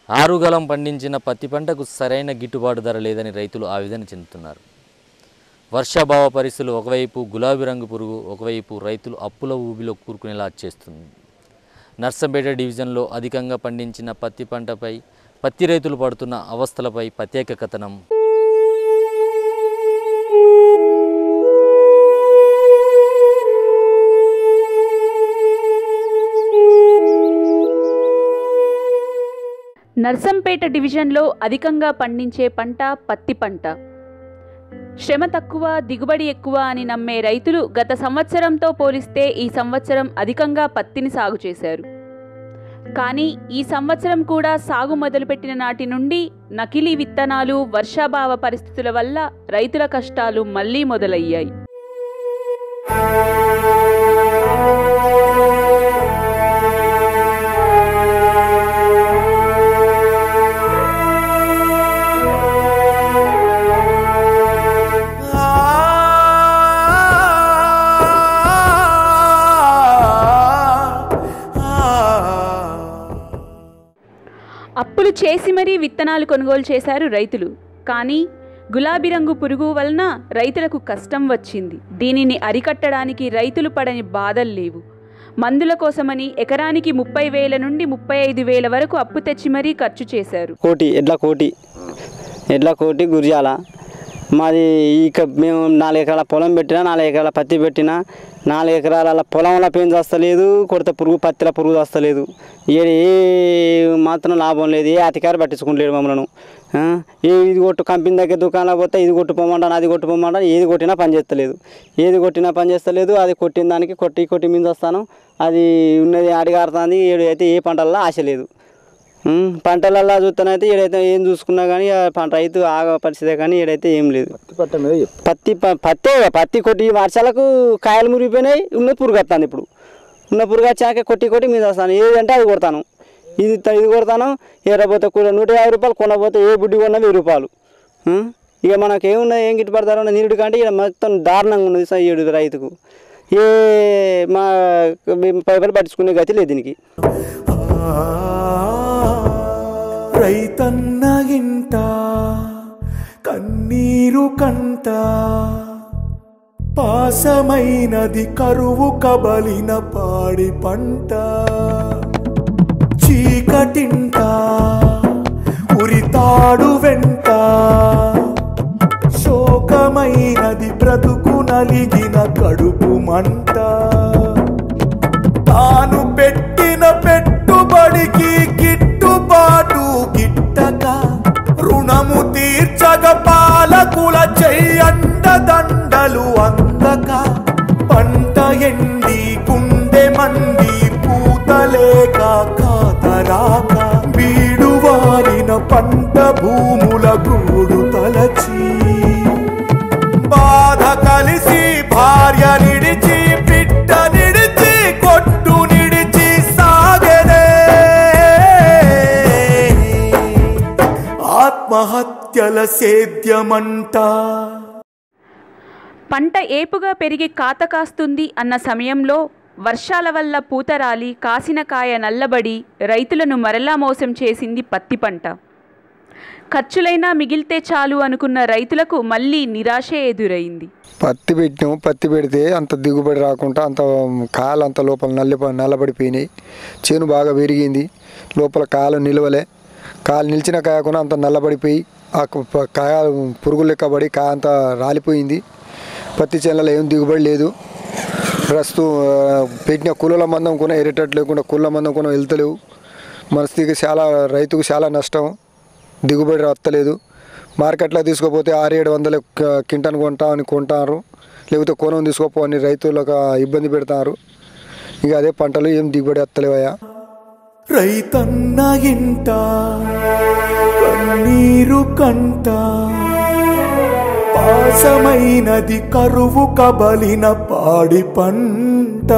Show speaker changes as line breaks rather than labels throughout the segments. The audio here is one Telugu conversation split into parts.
ఆరుగలం పండించిన పత్తి పంటకు సరైన గిట్టుబాటు ధర లేదని రైతులు ఆవేదన చెందుతున్నారు వర్షాభావ పరిస్థితులు ఒకవైపు గులాబీ రంగు పురుగు ఒకవైపు రైతులు అప్పుల ఊబిలో కూరుకునేలా చేస్తుంది నర్సంపేట డివిజన్లో అధికంగా పండించిన పత్తి పంటపై పత్తి రైతులు పడుతున్న అవస్థలపై ప్రత్యేక కథనం
నర్సంపేట డివిజన్లో అధికంగా పండించే పంట పత్తి పంట శ్రమ తక్కువ దిగుబడి ఎక్కువ అని నమ్మే రైతులు గత సంవత్సరంతో పోలిస్తే ఈ సంవత్సరం అధికంగా పత్తిని సాగు చేశారు కానీ ఈ సంవత్సరం కూడా సాగు మొదలుపెట్టిన నాటి నుండి నకిలీ విత్తనాలు వర్షాభావ పరిస్థితుల వల్ల రైతుల కష్టాలు మళ్లీ మొదలయ్యాయి అప్పులు చేసి మరీ విత్తనాలు కొనుగోలు చేశారు రైతులు కానీ గులాబీ రంగు పురుగు వలన రైతులకు కష్టం వచ్చింది దీనిని అరికట్టడానికి రైతులు పడని బాధలు లేవు మందుల కోసమని ఎకరానికి ముప్పై వేల నుండి ముప్పై ఐదు వేల వరకు అప్పు తెచ్చి మరీ ఖర్చు చేశారు
కోటి ఎడ్ల కోటి ఎడ్ల కోటి గురిజాల మాది ఇక మేము నాలుగు ఎకరాల పొలం పెట్టినా నాలుగు ఎకరాల పత్తి పెట్టినా నాలుగు ఎకరాల పొలంలో పెంచి వస్తలేదు కొడితే పురుగు పత్తిలో పురుగు వస్తలేదు ఏ ఏ మాత్రం లాభం లేదు ఏ అధికారి పట్టించుకుంటలేడు మమ్మల్ని ఆ, ఏ ఇది కొట్టు కంపెనీ దగ్గర దుకాణంలో పోతే ఇది కొట్టు పోమంటాను అది కొట్టు పోమంటాను ఏది కొట్టినా పని చేస్తలేదు ఏది కొట్టినా పని చేస్తలేదు అది కొట్టిన దానికి కొట్టి కొట్టి మీద వస్తాను అది ఉన్నది అడిగారుతుంది ఏడు అయితే ఏ పంటల్లో ఆశ లేదు ఉమ్, పంటలల్లో చూస్తానైతే ఏడైతే ఏం చూసుకున్నా కానీ ఆ పంట రైతు ఆగ పరిస్థితే కానీ ఏడైతే ఏం లేదు పత్తి ప- పత్తే పత్తి కొట్టి ఈ వర్షాలకు కాయలు మురిగిపోయినాయి ఉన్న పురుగు వస్తుంది ఇప్పుడు ఉన్న పురుగు వచ్చాక కొట్టి కొట్టి మీద వస్తాను ఏదంటే అది కొడతాను ఇది త- ఇది కొడతాను ఏరపోతే కూర నూట యాభై రూపాయలు కొనపోతే ఏ బుడ్డి కొన్నా వెయ్యి రూపాయలు ఉమ్, ఇక మనకి ఏమున్నది ఏం గిట్టుబడతారో నీరుడు కంటే ఇక్కడ మొత్తం దారుణంగా ఉన్నది స- ఈడు రైతుకు ఏ మా పైపలు పట్టించుకునే గతి లేదు దీనికి
రైతన్న ఇంట కన్నీరు కంట పాసమైనది కరువు కబలిన పాడి పంట చీకటింట ఉరితాడు వెంట శోకమైనది బ్రతుకు నలిగిన కడుపు మంట తాను పెట్టిన పెట్టుబడికి గిట్టుబాటు గిట్టక రుణము తీర్చగ పాలకుల చెయ్యండ దండలు అందక పంట ఎండి గుండె మండి పూతలేక కాతరాక బీడు వారిన పంట భూముల గూడు తలచి బాధ కలిసి భార్య నిడిచి బిడ్డ నిడిచి కొట్టు నిడిచి సాగరే ఆత్మహత్యల సేద్యమంట
పంట ఏపుగా పెరిగి కాత కాస్తుంది అన్న సమయంలో వర్షాల వల్ల పూత రాలి కాసిన కాయ నల్లబడి రైతులను మరలా మోసం చేసింది పత్తి పంట ఖర్చులైనా మిగిలితే చాలు అనుకున్న రైతులకు మళ్ళీ నిరాశే ఎదురైంది
పత్తి పెట్టినాము పత్తి పెడితే అంత దిగుబడి రాకుండా అంత కాయలు అంత లోపల నల్లి నల్లబడిపోయినాయి చేను బాగా పెరిగింది లోపల కాయలు నిలవలే కాయలు నిలిచిన కాయ కూడా అంత నల్లబడిపోయి ఆ కు- ప- కాయ పురుగు లెక్క పడి కాయ అంతా రాలిపోయింది పత్తి చేనులలో ఏం దిగుబడి లేదు ప్రస్తు ఆ, పెట్టిన కూలీల మందం కూడా ఎరేటట్టు లేకుండా కూలీల మందం కూడా వెళ్తలేవు మనస్థితికి చాలా రైతుకు చాలా నష్టం దిగుబడి వస్తలేదు మార్కెట్లో తీసుకుపోతే ఆరు ఏడు వందల కింటన్ కొంటా అని కొంటారు లేకపోతే కోనం తీసుకోపో అని రైతులకు ఇబ్బంది పెడతారు ఇక అదే పంటలు ఏం దిగుబడి వస్తలేవయ్యా
రైతన్న ఇంట కన్నీరు కంట పాసమైనది కరువు కబలిన పాడి పంట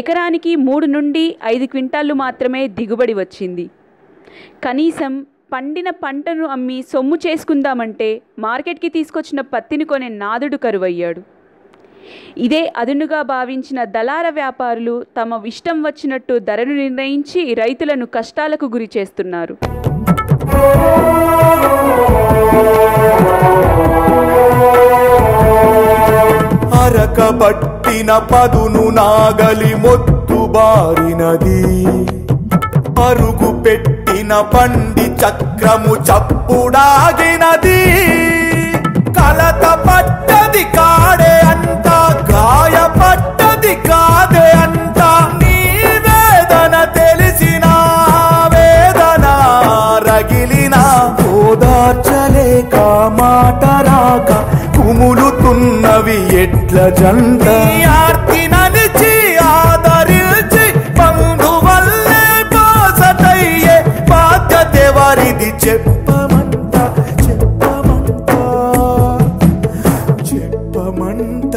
ఎకరానికి మూడు నుండి ఐదు క్వింటాళ్ళు మాత్రమే దిగుబడి వచ్చింది కనీసం పండిన పంటను అమ్మి సొమ్ము చేసుకుందామంటే మార్కెట్కి తీసుకొచ్చిన పత్తిని కొనే నాదుడు కరువయ్యాడు ఇదే అదునుగా భావించిన దళార వ్యాపారులు తమ ఇష్టం వచ్చినట్టు ధరను నిర్ణయించి రైతులను కష్టాలకు గురి చేస్తున్నారు
అరకబట్టిన పదును నాగలి మొత్తు బారినది పరుగు పెట్టిన పండి చక్రము చప్పుడాగినది కలత పట్టది కాడే అంట గాయపట్టది కాదే అంట నీ వేదన తెలిసిన వేదన రగిలిన ఓదార్చలేక మాట రాక కుములుతున్నవి ఎట్ల జంట ఆర్తి నలిచి ఆదరించి బంధువల్లే బాసటయ్యే బాధ్యత వారిది చెప్పమంట చెప్పమంట చెప్పమంట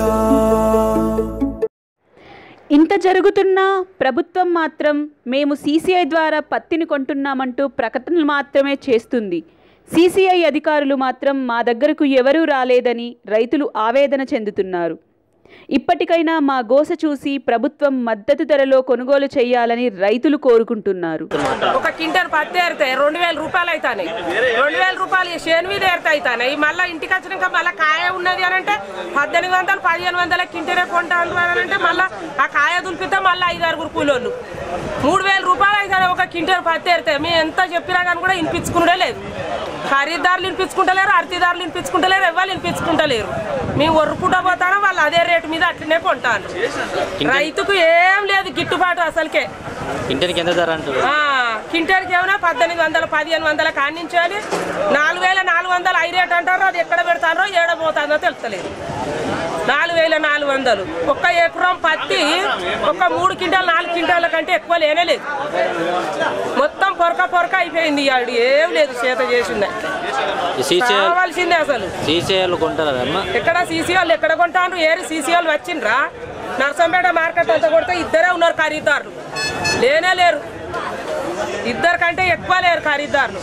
ఇంత జరుగుతున్నా ప్రభుత్వం మాత్రం మేము సీసీఐ ద్వారా పత్తిని కొంటున్నామంటూ ప్రకటనలు మాత్రమే చేస్తుంది సీసీఐ అధికారులు మాత్రం మా దగ్గరకు ఎవరూ రాలేదని రైతులు ఆవేదన చెందుతున్నారు ఇప్పటికైనా మా గోస చూసి ప్రభుత్వం మద్దతు ధరలో కొనుగోలు చేయాలని రైతులు కోరుకుంటున్నారు
ఒక కింటల్ పత్తి ఏరితే రెండు వేల రూపాయలు అవుతాయి రెండు వేల రూపాయలు చేను మీద ఏరితే అవుతాయి మళ్ళీ ఇంటికి వచ్చినాక మళ్ళీ కాయ ఉన్నది అని అంటే పద్దెనిమిది వందలు పదిహేను వందల కింటరే కొంటాను అని అంటే మళ్ళీ ఆ కాయ దులిపితే మళ్ళీ ఐదు ఆరుగురు కూలోళ్ళు మూడు వేల రూపాయలు అవుతాయి ఒక కింటల్ పత్తి ఏరితే మేము ఎంత చెప్పినా కానీ కూడా వినిపించుకునే లేదు ఖరీదారులు వినిపించుకుంటలేరు అరతిదారులు వినిపించుకుంటలేరు ఎవరు వినిపించుకుంటలేరు మేము ఒర్రుకుంటా పోతాను వాళ్ళు అదే రేటు మీద అట్లనే కొంటాను రైతుకు ఏం లేదు గిట్టుబాటు అసలుకే
ఇంటికి ఎంత ధర అంటారు
ఆ, కింటానికి ఏమైనా పద్దెనిమిది వందల పదిహేను వందల కానించాలి నాలుగు వేల నాలుగు వందలు ఐ రేట్ అంటారో అది ఎక్కడ పెడతారో ఏడ పోతారో తెలుస్తలేదు నాలుగు వేల నాలుగు వందలు ఒక్క ఎకరం పత్తి ఒక మూడు క్వింటాలు నాలుగు క్వింటాల కంటే ఎక్కువ లేనే లేదు మొత్తం పొరక పొరక అయిపోయింది ఆడు ఏం లేదు చేత చేసింది
సీసీఐ
కావాల్సిందే అసలు
సీసీఐలు కొంటారా అమ్మ
ఎక్కడ సీసీ వాళ్ళు ఎక్కడ కొంటారు ఏరి సీసీ వాళ్ళు వచ్చిండ్రా నర్సంపేట మార్కెట్ అంతా కొడితే ఇద్దరే ఉన్నారు ఖరీదారులు లేనే లేరు ఇద్దరు కంటే ఎక్కువ లేరు ఖరీదారులు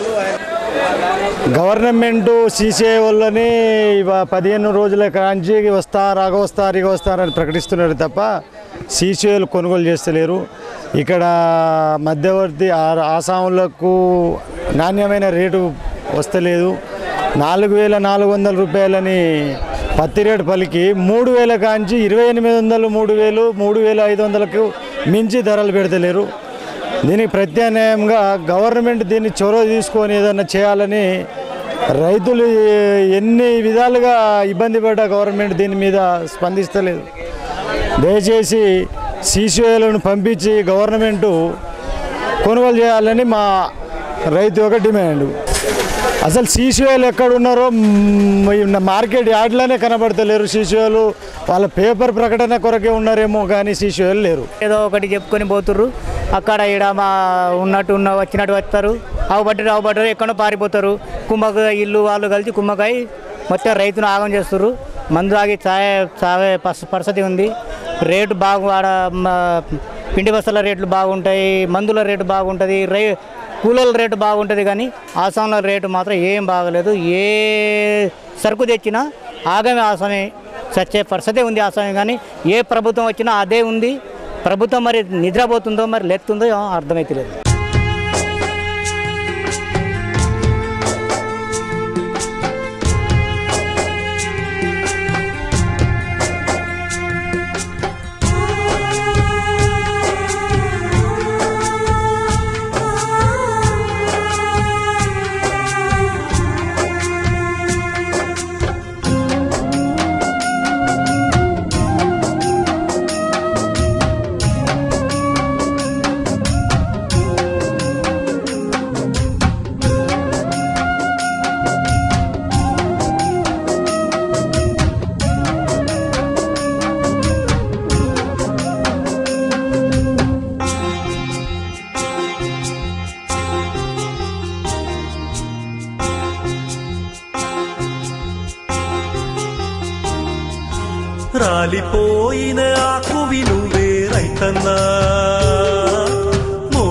గవర్నమెంట్ సీసీఐ వాళ్ళని ఇవ పదిహేను రోజుల కాంచి వస్తా రాగ వస్తారు ఇక వస్తారని ప్రకటిస్తున్నారు తప్ప సీసీఐలు కొనుగోలు చేస్తలేరు ఇక్కడ మధ్యవర్తి ఆ- ఆసాములకు నాణ్యమైన రేటు వస్తలేదు నాలుగు వేల నాలుగు వందల రూపాయలని పత్తి రేటు పలికి మూడు వేల కాంచి ఇరవై ఎనిమిది వందలు మూడు వేలు మూడు వేల ఐదు వందలకు మించి ధరలు పెడతలేరు దీనికి ప్రత్యామ్నాయంగా గవర్నమెంట్ దీన్ని చొరవ తీసుకొని ఏదన్నా చేయాలని రైతులు ఎన్ని విధాలుగా ఇబ్బంది పడ్డ గవర్నమెంట్ దీని మీద స్పందిస్తలేదు దయచేసి సీసీఐలను పంపించి గవర్నమెంటు కొనుగోలు చేయాలని మా రైతు యొక్క డిమాండ్ అసలు సీసీఐలు ఎక్కడ ఉన్నారో మ్, ఈ మార్కెట్ యార్డ్లోనే కనబడతలేరు సీసీఐలు వాళ్ళ పేపర్ ప్రకటన కొరకే ఉన్నారేమో కానీ సీసీఐలు లేరు
ఏదో ఒకటి చెప్పుకొని పోతుర్రు అక్కడ ఈడ మా ఉన్నట్టు ఉన్న వచ్చినట్టు వస్తారు అవు బట్టరు అవు బట్టరు ఎక్కడో పారిపోతారు కుమ్మక ఇల్లు వాళ్ళు కలిసి కుమ్మకాయ మొత్తం రైతును ఆగం చేస్తారు మందు తాగి చాయే చావే పస్- పరిస్థితి ఉంది రేటు బాగు ఆడ మ, పిండి బస్తాల రేట్లు బాగుంటాయి మందుల రేటు బాగుంటుంది రై కూలీల రేటు బాగుంటుంది కానీ ఆసాంల రేటు మాత్రం ఏం బాగలేదు ఏ సరుకు తెచ్చినా ఆగమే ఆసమే చచ్చే పరిస్థితే ఉంది ఆసమే కానీ ఏ ప్రభుత్వం వచ్చినా అదే ఉంది ప్రభుత్వం మరి నిద్రపోతుందో మరి లేస్తుందో అర్థమైతలేదు
ఆ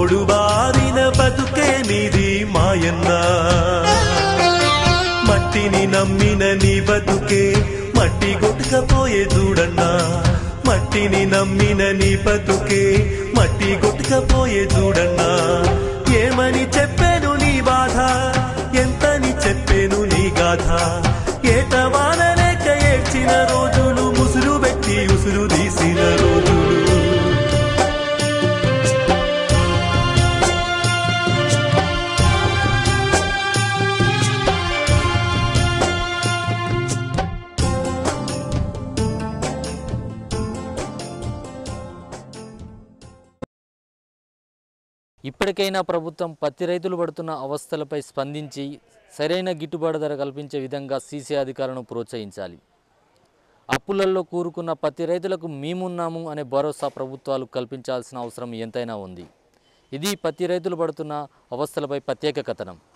మోడు బారిన బతుకే నీది మాయన్నా మట్టిని నమ్మిన నీ బతుకే మట్టి కొట్టుకపోయే చూడన్నా మట్టిని నమ్మిన నీ బతుకే మట్టి కొట్టుకపోయే చూడన్నా ఏమని చెప్పాను నీ బాధ ఎంతని చెప్పాను నీ గాథ ఏటవాన లేక ఏడ్చిన రోజులు ముసురు పెట్టి ఉసురు తీసిన రోజులు
ఇప్పటికైనా ప్రభుత్వం పత్తి రైతులు పడుతున్న అవస్థలపై స్పందించి సరైన గిట్టుబాటు ధర కల్పించే విధంగా సీసీ అధికారులను ప్రోత్సహించాలి అప్పులలో కూరుకున్న పత్తి రైతులకు మేమున్నాము అనే భరోసా ప్రభుత్వాలు కల్పించాల్సిన అవసరం ఎంతైనా ఉంది ఇది పత్తి రైతులు పడుతున్న అవస్థలపై ప్రత్యేక కథనం